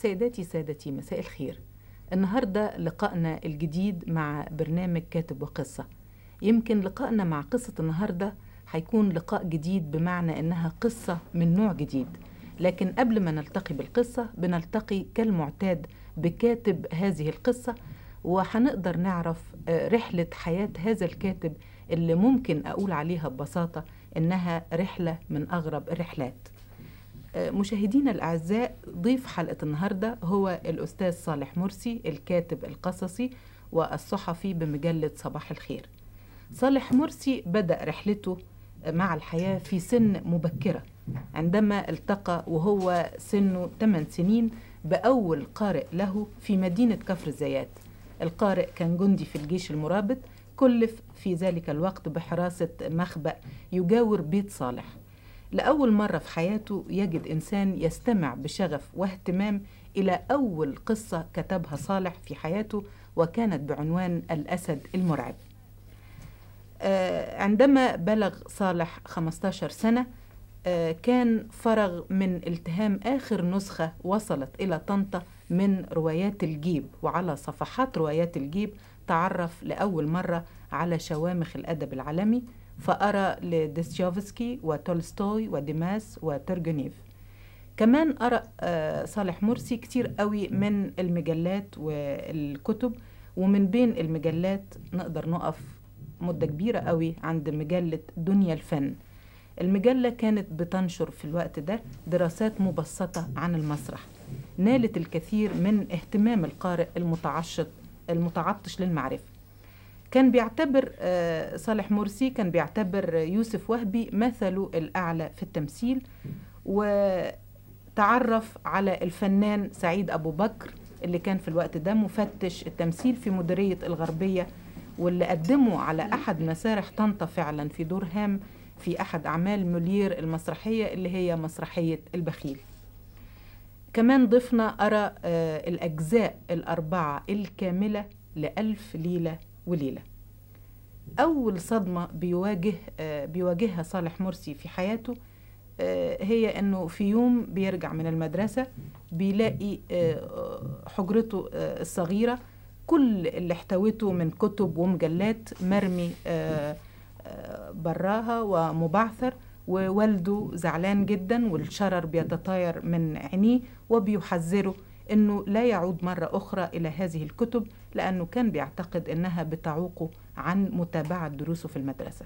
سيداتي سادتي مساء الخير النهاردة لقائنا الجديد مع برنامج كاتب وقصة يمكن لقائنا مع قصة النهاردة هيكون لقاء جديد بمعنى إنها قصة من نوع جديد لكن قبل ما نلتقي بالقصة بنلتقي كالمعتاد بكاتب هذه القصة وهنقدر نعرف آه، رحلة حياة هذا الكاتب اللي ممكن أقول عليها ببساطة إنها رحلة من أغرب الرحلات آه، مشاهدينا الأعزاء ضيف حلقة النهاردة هو الأستاذ صالح مرسي الكاتب القصصي والصحفي بمجلة صباح الخير صالح مرسي بدأ رحلته مع الحياة في سن مبكرة عندما التقى وهو سنه 8 سنين بأول قارئ له في مدينة كفر الزيات القارئ كان جندي في الجيش المرابط كلف في ذلك الوقت بحراسة مخبأ يجاور بيت صالح لأول مرة في حياته يجد إنسان يستمع بشغف واهتمام إلى أول قصة كتبها صالح في حياته وكانت بعنوان الأسد المرعب آه، عندما بلغ صالح 15 سنة آه، كان فرغ من التهام آخر نسخة وصلت إلى طنطا من روايات الجيب وعلى صفحات روايات الجيب تعرف لأول مرة على شوامخ الأدب العالمي فأرى لديستيوفسكي وتولستوي وديماس وترجنيف كمان قرأ آه، صالح مرسي كتير قوي من المجلات والكتب ومن بين المجلات نقدر نقف مدة كبيرة قوي عند مجلة دنيا الفن المجلة كانت بتنشر في الوقت ده دراسات مبسطة عن المسرح نالت الكثير من اهتمام القارئ المتعشط المتعطش للمعرفة كان بيعتبر آه، صالح مرسي كان بيعتبر يوسف وهبي مثله الأعلى في التمثيل وتعرف على الفنان سعيد أبو بكر اللي كان في الوقت ده مفتش التمثيل في مديرية الغربية واللي قدمه على أحد مسارح طنطا فعلا في دور هام في أحد أعمال مولير المسرحية اللي هي مسرحية البخيل كمان ضفنا أرى آه، الأجزاء الأربعة الكاملة لألف ليلة وليلة أول صدمة بيواجه آه، بيواجهها صالح مرسي في حياته آه، هي أنه في يوم بيرجع من المدرسة بيلاقي آه، حجرته آه، الصغيرة كل اللي احتوته من كتب ومجلات مرمي آه، آه، براها ومبعثر ووالده زعلان جدا والشرر بيتطاير من عينيه وبيحذره انه لا يعود مرة اخرى الى هذه الكتب لانه كان بيعتقد انها بتعوقه عن متابعة دروسه في المدرسة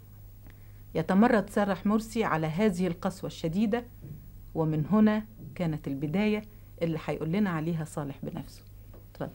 يتمرد صالح مرسي على هذه القسوة الشديدة ومن هنا كانت البداية اللي هيقول لنا عليها صالح بنفسه اتفضل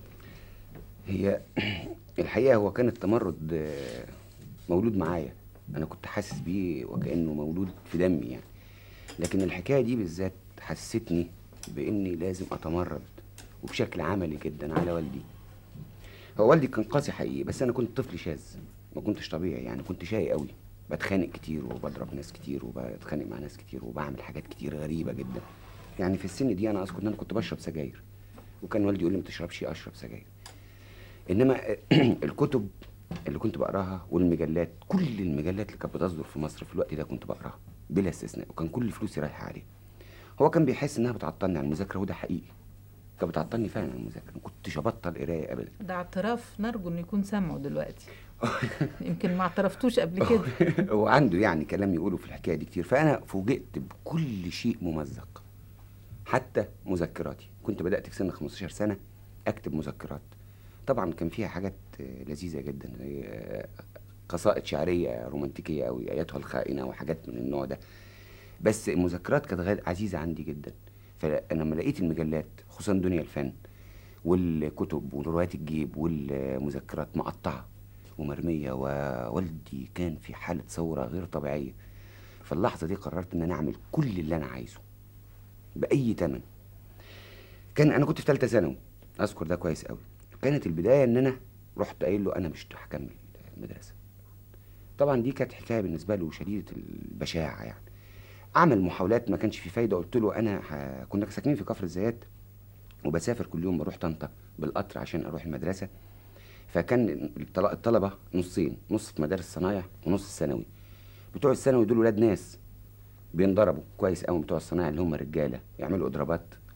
هي الحقيقة هو كان التمرد آه، مولود معايا أنا كنت حاسس بيه وكأنه مولود في دمي يعني لكن الحكاية دي بالذات حسستني بإني لازم أتمرد وبشكل عملي جدا على والدي هو والدي كان قاسي حقيقي بس أنا كنت طفل شاذ ما كنتش طبيعي يعني كنت شقي قوي بتخانق كتير وبضرب ناس كتير وبتخانق مع ناس كتير وبعمل حاجات كتير غريبة جدا يعني في السن دي أنا أذكر إن أنا كنت بشرب سجاير وكان والدي يقول لي ما تشربش أشرب سجاير انما الكتب اللي كنت بقراها والمجلات كل المجلات اللي كانت بتصدر في مصر في الوقت ده كنت بقراها بلا استثناء وكان كل فلوسي رايحه عليه هو كان بيحس انها بتعطلني عن المذاكره وده حقيقي كانت بتعطلني فعلا عن المذاكره ما كنتش ابطل قرايه ابدا ده اعتراف نرجو انه يكون سامعه دلوقتي يمكن ما اعترفتوش قبل كده هو عنده يعني كلام يقوله في الحكايه دي كتير فانا فوجئت بكل شيء ممزق حتى مذكراتي كنت بدات في سن 15 سنه اكتب مذكرات طبعا كان فيها حاجات آه، لذيذه جدا زي آه، قصائد شعريه رومانتيكيه قوي اياتها الخائنه وحاجات من النوع ده بس المذكرات كانت غال- عزيزه عندي جدا فانا لما لقيت المجلات خصوصا دنيا الفن والكتب وروايات الجيب والمذكرات مقطعه ومرميه ووالدي كان في حاله ثوره غير طبيعيه في اللحظه دي قررت ان انا اعمل كل اللي انا عايزه باي ثمن كان انا كنت في ثالثه ثانوي اذكر ده كويس قوي كانت البدايه ان انا رحت قايل له انا مش هكمل المدرسه طبعا دي كانت حكايه بالنسبه له شديده البشاعه يعني عمل محاولات ما كانش في فايده قلت له انا ه... كنا ساكنين في كفر الزيات وبسافر كل يوم بروح طنطا بالقطر عشان اروح المدرسه فكان الطل- الطلبه نصين نص في مدارس صنايع ونص الثانوي بتوع الثانوي دول ولاد ناس بينضربوا كويس قوي بتوع الصنايع اللي هم رجاله يعملوا اضرابات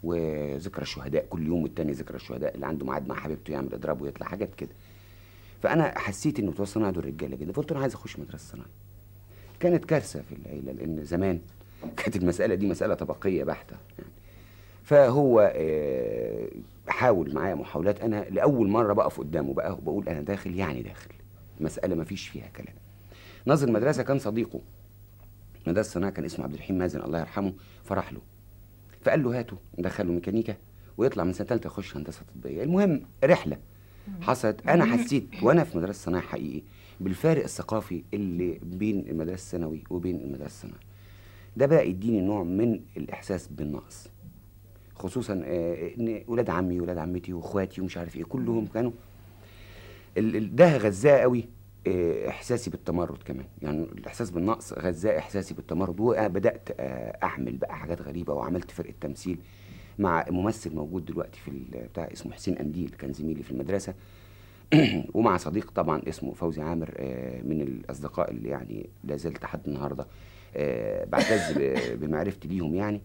وذكرى الشهداء كل يوم والتاني ذكرى الشهداء اللي عنده ميعاد مع حبيبته يعمل اضراب ويطلع حاجات كده فانا حسيت ان بتوع الصناعه دول رجاله جدا فقلت انا عايز اخش مدرسه صناعه كانت كارثه في العيله لان زمان كانت المساله دي مساله طبقيه بحته يعني فهو آه، حاول معايا محاولات انا لاول مره بقف قدامه بقى وبقول انا داخل يعني داخل مساله ما فيش فيها كلام ناظر المدرسه كان صديقه مدرسه صناعه كان اسمه عبد الرحيم مازن الله يرحمه فراح له فقال له هاته ندخله ميكانيكا ويطلع من سنه ثالثه يخش هندسه تطبيقيه المهم رحله حصلت انا حسيت وانا في مدرسه صناعه حقيقي بالفارق الثقافي اللي بين المدرسه الثانوي وبين المدرسه الصناعيه ده بقى يديني نوع من الاحساس بالنقص خصوصا آه، ان ولاد عمي ولاد عمتي واخواتي ومش عارف ايه كلهم كانوا ال- ال- ده غذاه قوي آه، احساسي بالتمرد كمان يعني الاحساس بالنقص غذاه احساسي بالتمرد وبدات آه، اعمل بقى حاجات غريبه وعملت فرقه تمثيل مع ممثل موجود دلوقتي في ال- بتاع اسمه حسين قنديل كان زميلي في المدرسه ومع صديق طبعا اسمه فوزي عامر آه، من الاصدقاء اللي يعني لا زلت لحد النهارده آه، بعتز ب- بمعرفتي ليهم يعني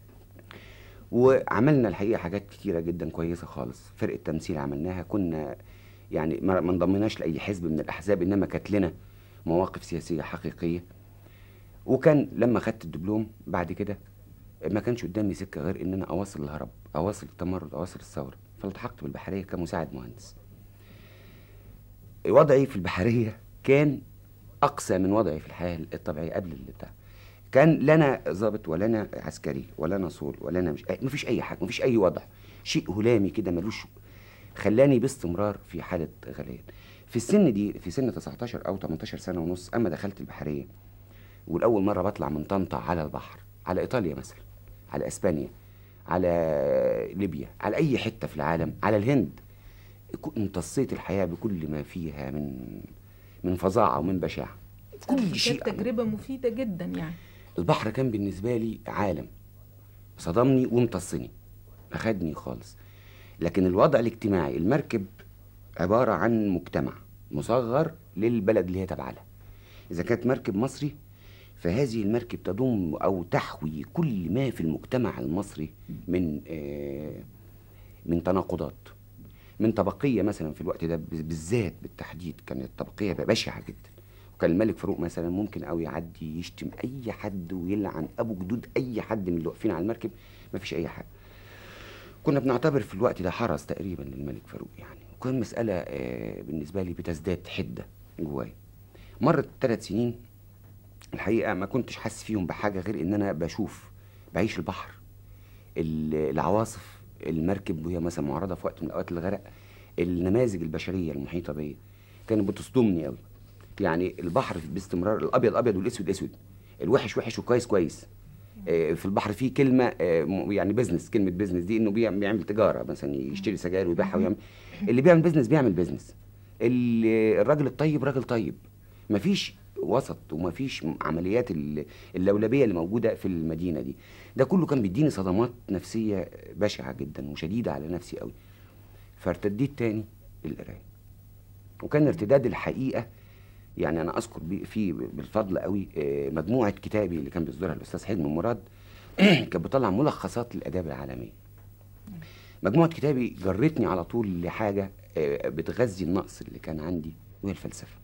وعملنا الحقيقه حاجات كتيره جدا كويسه خالص فرقه تمثيل عملناها كنا يعني ما ما انضميناش لاي حزب من الاحزاب انما كانت لنا مواقف سياسيه حقيقيه وكان لما خدت الدبلوم بعد كده ما كانش قدامي سكه غير ان انا اواصل الهرب اواصل التمرد اواصل الثوره فالتحقت بالبحريه كمساعد مهندس وضعي في البحريه كان اقسى من وضعي في الحياه الطبيعيه قبل البتاع كان لا انا ضابط ولا انا عسكري ولا انا صول ولا انا مش مفيش اي حاجه مفيش اي وضع شيء هلامي كده ملوش خلاني باستمرار في حاله غليان في السن دي في سن 19 او 18 سنه ونص اما دخلت البحريه والاول مره بطلع من طنطا على البحر على ايطاليا مثلا على اسبانيا على ليبيا على اي حته في العالم على الهند كو- امتصيت الحياه بكل ما فيها من من فظاعه ومن بشاعه كل شيء كانت تجربه مفيده جدا يعني البحر كان بالنسبة لي عالم صدمني وامتصني أخدني خالص لكن الوضع الاجتماعي المركب عبارة عن مجتمع مصغر للبلد اللي هي تابعة لها إذا كانت مركب مصري فهذه المركب تضم أو تحوي كل ما في المجتمع المصري من آه من تناقضات من طبقية مثلا في الوقت ده بالذات بالتحديد كانت طبقية بشعة جدا وكان الملك فاروق مثلا ممكن قوي يعدي يشتم اي حد ويلعن ابو جدود اي حد من اللي واقفين على المركب ما فيش اي حاجه كنا بنعتبر في الوقت ده حرس تقريبا للملك فاروق يعني وكان مساله آه، بالنسبه لي بتزداد حده جوايا مرت ثلاث سنين الحقيقه ما كنتش حاسس فيهم بحاجه غير ان انا بشوف بعيش البحر ال- العواصف المركب وهي مثلا معرضه في وقت من اوقات الغرق النماذج البشريه المحيطه بيا كانت بتصدمني قوي يعني البحر باستمرار الابيض ابيض والاسود اسود الوحش وحش والكويس كويس آه، في البحر فيه كلمه آه، م- يعني بيزنس كلمه بيزنس دي انه بيعمل, بيعمل تجاره مثلا يشتري سجاير ويبيعها ويعمل اللي بيعمل بيزنس بيعمل بيزنس ال- الراجل الطيب راجل طيب مفيش وسط ومفيش عمليات ال- اللولبيه اللي موجوده في المدينه دي ده كله كان بيديني صدمات نفسيه بشعه جدا وشديده على نفسي قوي فارتديت تاني للقرايه وكان ارتداد الحقيقه يعني انا اذكر بي- فيه بالفضل قوي آه، مجموعه كتابي اللي كان بيصدرها الاستاذ حلمي مراد كانت بتطلع ملخصات للاداب العالميه مجموعه كتابي جرتني على طول لحاجه آه، بتغذي النقص اللي كان عندي وهي الفلسفه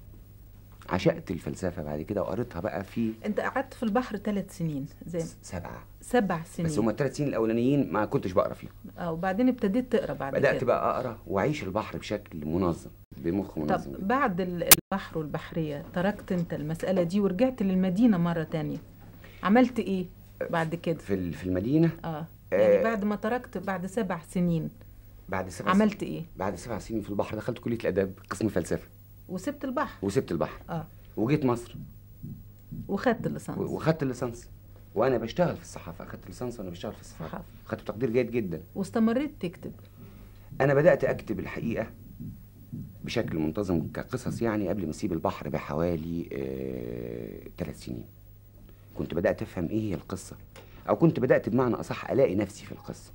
عشقت الفلسفه بعد كده وقريتها بقى في انت قعدت في البحر ثلاث سنين زي سبعه سبع سنين بس هما الثلاث سنين الاولانيين ما كنتش بقرا فيهم اه وبعدين ابتديت تقرا بعد بدات كده بقى اقرا واعيش البحر بشكل منظم بمخ منظم طب بعد ال- البحر والبحرية تركت انت المسألة دي ورجعت للمدينة مرة تانية عملت ايه بعد كده في ال- في المدينه اه يعني آه. بعد ما تركت بعد سبع سنين بعد سبع عملت ايه بعد سبع سنين في البحر دخلت كليه الاداب قسم فلسفه وسبت البحر وسبت البحر اه وجيت مصر وخدت و- الليسانس وخدت الليسانس وانا بشتغل في الصحافه اخدت الليسانس وانا بشتغل في الصحافه صحافة. خدت تقدير جيد جدا واستمريت تكتب انا بدات اكتب الحقيقه بشكل منتظم كقصص يعني قبل ما اسيب البحر بحوالي ثلاث سنين كنت بدات افهم ايه هي القصه او كنت بدات بمعنى اصح الاقي نفسي في القصه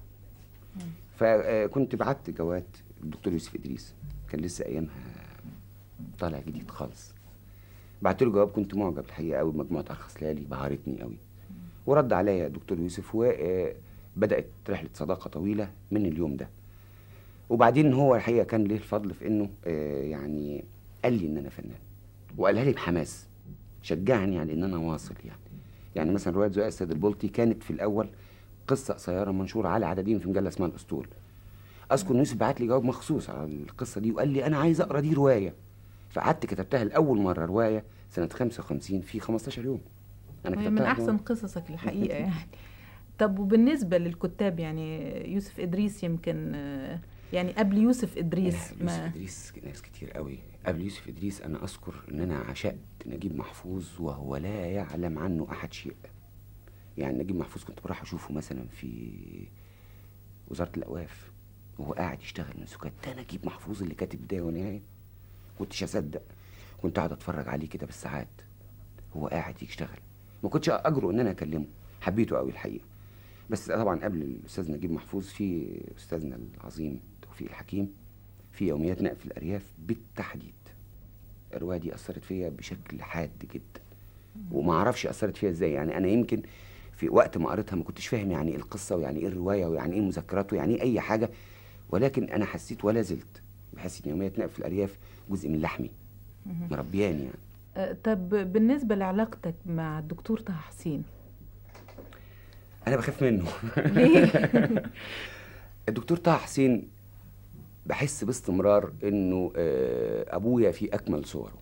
فكنت بعت جوات الدكتور يوسف ادريس كان لسه ايامها طالع جديد خالص بعت له جواب كنت معجب الحقيقه قوي بمجموعه ارخص ليالي بهرتني قوي ورد عليا الدكتور يوسف و آه، بدات رحله صداقه طويله من اليوم ده وبعدين هو الحقيقه كان ليه الفضل في انه آه، يعني قال لي ان انا فنان وقالها لي بحماس شجعني على ان انا واصل يعني يعني مثلا روايه زقاق السيد البلطي كانت في الاول قصه قصيره منشوره على عددين في مجله اسمها الاسطول اذكر ان يوسف بعت لي جواب مخصوص على القصه دي وقال لي انا عايز اقرا دي روايه فقعدت كتبتها لاول مره روايه سنه 55 في 15 يوم انا كتبتها من احسن قصصك الحقيقه يعني طب وبالنسبه للكتاب يعني يوسف ادريس يمكن يعني قبل يوسف ادريس ما يوسف ادريس ناس كتير قوي قبل يوسف ادريس انا اذكر ان انا عشقت نجيب محفوظ وهو لا يعلم عنه احد شيء يعني نجيب محفوظ كنت بروح اشوفه مثلا في وزاره الاوقاف وهو قاعد يشتغل من سكات ده نجيب محفوظ اللي كاتب بدايه ونهايه كنتش اصدق كنت قاعد اتفرج عليه كده بالساعات هو قاعد يشتغل ما كنتش اجرؤ ان انا اكلمه حبيته قوي الحقيقه بس طبعا قبل الاستاذ نجيب محفوظ في استاذنا العظيم توفيق الحكيم في يوميات نقل في الارياف بالتحديد الروايه دي اثرت فيا بشكل حاد جدا وما اعرفش اثرت فيا ازاي يعني انا يمكن في وقت ما قريتها ما كنتش فاهم يعني ايه القصه ويعني ايه الروايه ويعني ايه المذكرات ويعني ايه اي حاجه ولكن انا حسيت ولا زلت بحس ان يوميات نقل في الارياف جزء من لحمي مربياني يعني أه طب بالنسبه لعلاقتك مع الدكتور طه حسين انا بخاف منه ليه الدكتور طه حسين بحس باستمرار انه ابويا في اكمل صوره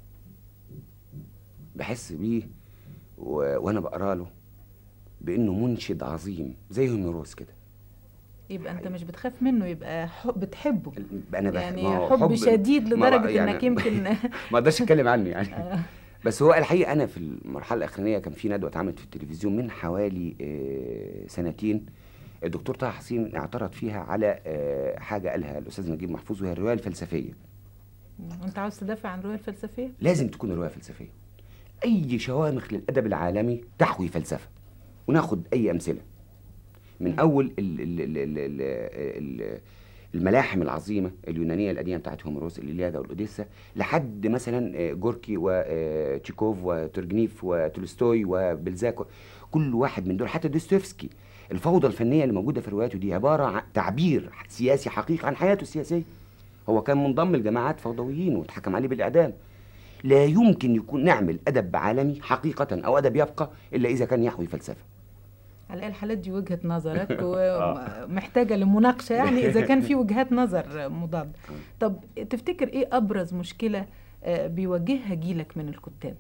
بحس بيه و... وانا بقرا له بانه منشد عظيم زي هوميروس كده يبقى انت مش بتخاف منه يبقى حب بتحبه انا بح... يعني حب, حب شديد لدرجه يعني انك يمكن ما اقدرش اتكلم عنه يعني بس هو الحقيقه انا في المرحله الاخرانيه كان في ندوه اتعملت في التلفزيون من حوالي سنتين الدكتور طه حسين اعترض فيها على حاجه قالها الاستاذ نجيب محفوظ وهي الروايه الفلسفيه انت عاوز تدافع عن الروايه الفلسفيه لازم تكون الروايه فلسفيه اي شوامخ للادب العالمي تحوي فلسفه وناخد اي امثله من اول ال ال ال ال ال ال الملاحم العظيمة اليونانية القديمة بتاعت هوميروس الإلياذة والأوديسا لحد مثلا جوركي وتشيكوف وتورجنيف وتولستوي وبلزاك كل واحد من دول حتى دوستويفسكي الفوضى الفنية اللي موجودة في رواياته دي عبارة عن تعبير سياسي حقيقي عن حياته السياسية هو كان منضم لجماعات فوضويين واتحكم عليه بالإعدام لا يمكن يكون نعمل أدب عالمي حقيقة أو أدب يبقى إلا إذا كان يحوي فلسفة على الحالات دي وجهه نظرك ومحتاجه لمناقشه يعني اذا كان في وجهات نظر مضاد طب تفتكر ايه ابرز مشكله بيواجهها جيلك من الكتاب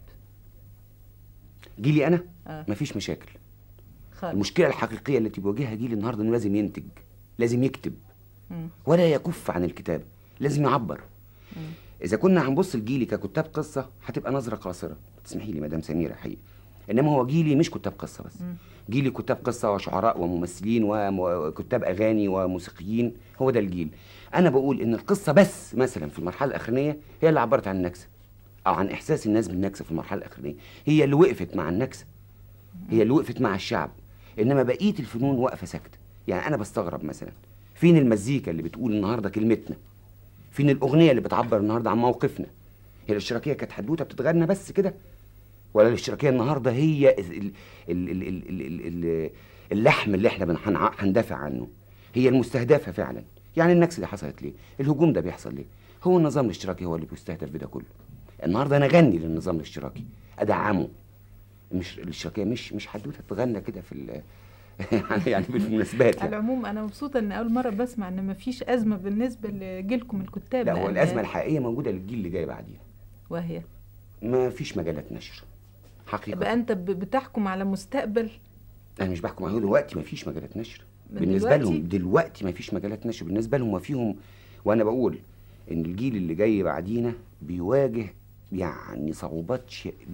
جيلي انا آه. مفيش مشاكل خالص. المشكله الحقيقيه التي بيواجهها جيلي النهارده انه لازم ينتج لازم يكتب م. ولا يكف عن الكتابه لازم يعبر م. اذا كنا هنبص لجيلي ككتاب قصه هتبقى نظره قاصره تسمحي لي مدام سميره حقيقه انما هو جيلي مش كتاب قصه بس م. جيلي كتاب قصه وشعراء وممثلين وكتاب اغاني وموسيقيين هو ده الجيل انا بقول ان القصه بس مثلا في المرحله الاخرانيه هي اللي عبرت عن النكسه او عن احساس الناس بالنكسه في المرحله الاخرانيه هي اللي وقفت مع النكسه هي اللي وقفت مع الشعب انما بقيه الفنون واقفه ساكته يعني انا بستغرب مثلا فين المزيكا اللي بتقول النهارده كلمتنا فين الاغنيه اللي بتعبر النهارده عن موقفنا هي الاشتراكيه كانت حدوته بتتغنى بس كده ولا الاشتراكيه النهارده هي ال ال ال ال ال اللحم اللي احنا هندافع عنه هي المستهدفه فعلا يعني النكسه دي حصلت ليه الهجوم ده بيحصل ليه هو النظام الاشتراكي هو اللي بيستهدف بده كله النهارده انا اغني للنظام الاشتراكي ادعمه مش الاشتراكيه مش مش حدوته تتغنى كده في يعني بالمناسبات يعني. على العموم انا مبسوطه ان اول مره بسمع ان مفيش ازمه بالنسبه لجيلكم الكتاب لا هو الازمه الحقيقيه موجوده للجيل اللي جاي بعدينا وهي ما فيش مجالات نشر حقيقه يبقى انت بتحكم على مستقبل انا مش بحكم عليه دلوقتي ما فيش مجالات نشر بالنسبه دلوقتي؟ لهم دلوقتي ما فيش مجالات نشر بالنسبه لهم وفيهم وانا بقول ان الجيل اللي جاي بعدينا بيواجه يعني صعوبات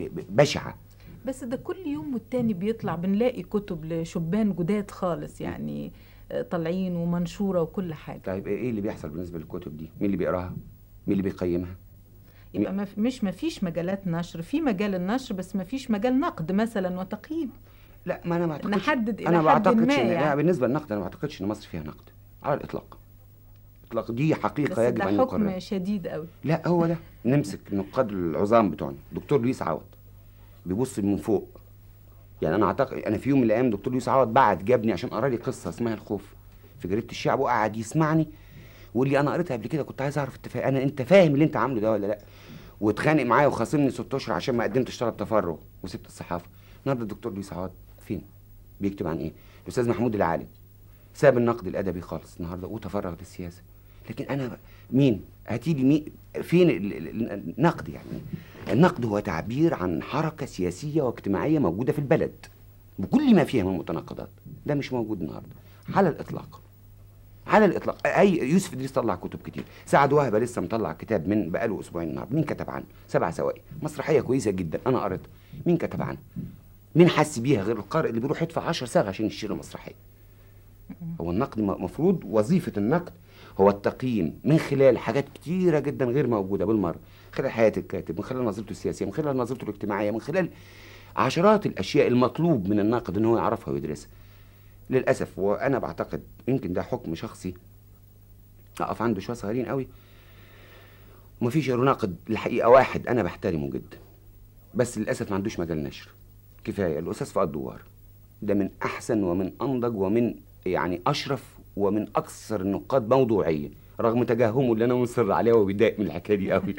بشعه بس ده كل يوم والتاني بيطلع بنلاقي كتب لشبان جداد خالص يعني طالعين ومنشوره وكل حاجه طيب ايه اللي بيحصل بالنسبه للكتب دي مين اللي بيقراها مين اللي بيقيمها يبقى ما مش ما فيش مجالات نشر في مجال النشر بس ما فيش مجال نقد مثلا وتقييم لا ما انا ما اعتقدش نحدد انا ما اعتقدش ان يعني. بالنسبه للنقد انا ما اعتقدش ان مصر فيها نقد على الاطلاق اطلاق دي حقيقه يجب ان يقرر ده حكم شديد قوي لا هو ده نمسك النقاد العظام بتوعنا دكتور لويس عوض بيبص من فوق يعني انا اعتقد انا في يوم من الايام دكتور يوسف عوض بعت جابني عشان اقرا لي قصه اسمها الخوف في جريده الشعب وقعد يسمعني ويقول لي انا قريتها قبل كده كنت عايز اعرف انت فا... انا انت فاهم اللي انت عامله ده ولا لا واتخانق معايا وخاصمني ست اشهر عشان ما قدمتش طلب تفرغ وسبت الصحافه النهارده الدكتور لويس عوض فين بيكتب عن ايه الاستاذ محمود العالم ساب النقد الادبي خالص النهارده وتفرغ للسياسه لكن انا مين هاتي لي مين فين ال- ال- ال- النقد يعني النقد هو تعبير عن حركه سياسيه واجتماعيه موجوده في البلد بكل ما فيها من متناقضات ده مش موجود النهارده على الاطلاق على الاطلاق اي يوسف ادريس طلع كتب كتير سعد وهبه لسه مطلع كتاب من بقاله اسبوعين النهارده مين كتب عنه سبع سواقي مسرحيه كويسه جدا انا قريتها مين كتب عنها مين حس بيها غير القارئ اللي بيروح يدفع 10 ساعه عشان يشتري مسرحيه هو النقد المفروض وظيفه النقد هو التقييم من خلال حاجات كتيره جدا غير موجوده بالمره من خلال حياه الكاتب من خلال نظرته السياسيه من خلال نظرته الاجتماعيه من خلال عشرات الاشياء المطلوب من الناقد ان هو يعرفها ويدرسها للاسف وانا بعتقد يمكن ده حكم شخصي اقف عنده شويه صغيرين قوي ومفيش غير ناقد الحقيقه واحد انا بحترمه جدا بس للاسف ما عندوش مجال نشر كفايه الاستاذ فؤاد دوار ده من احسن ومن انضج ومن يعني اشرف ومن اكثر النقاد موضوعيه رغم تجاهمه اللي انا مصر عليه وبيضايق من الحكايه دي قوي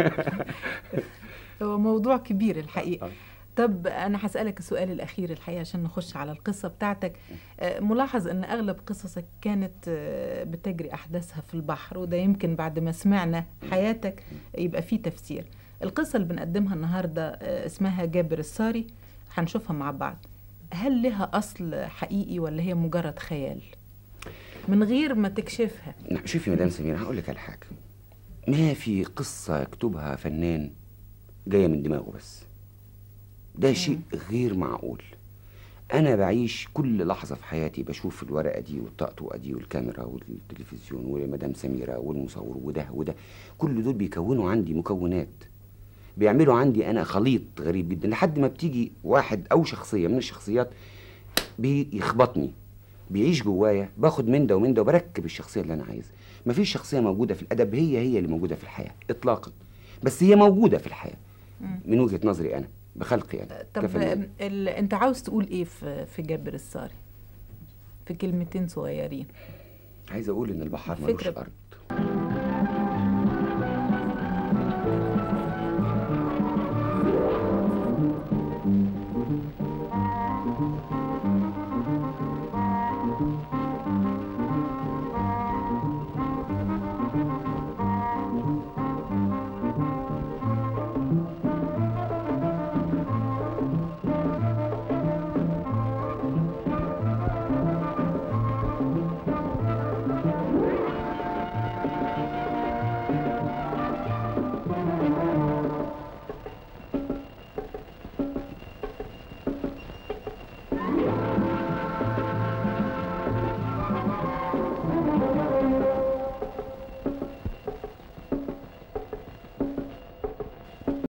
هو موضوع كبير الحقيقة آه. طب أنا هسألك السؤال الأخير الحقيقة عشان نخش على القصة بتاعتك آه، ملاحظ أن أغلب قصصك كانت آه، بتجري أحداثها في البحر وده يمكن بعد ما سمعنا حياتك يبقى فيه تفسير القصة اللي بنقدمها النهاردة آه، اسمها جابر الساري هنشوفها مع بعض هل لها أصل حقيقي ولا هي مجرد خيال من غير ما تكشفها نعم، شوفي يا مدام سمير هقول لك على حاجه ما في قصه يكتبها فنان جايه من دماغه بس ده شيء غير معقول انا بعيش كل لحظه في حياتي بشوف الورقه دي والطقطقه دي والكاميرا والتلفزيون ومدام سميره والمصور وده وده كل دول بيكونوا عندي مكونات بيعملوا عندي انا خليط غريب جدا لحد ما بتيجي واحد او شخصيه من الشخصيات بيخبطني بيعيش جوايا باخد من ده ومن ده وبركب الشخصيه اللي انا عايزها مفيش شخصيه موجوده في الادب هي هي اللي موجوده في الحياه اطلاقا بس هي موجوده في الحياه من وجهه نظري انا بخلقي انا طب كفنان. ال... انت عاوز تقول ايه في في جابر الساري في كلمتين صغيرين عايز اقول ان البحر ملوش فكرة- ارض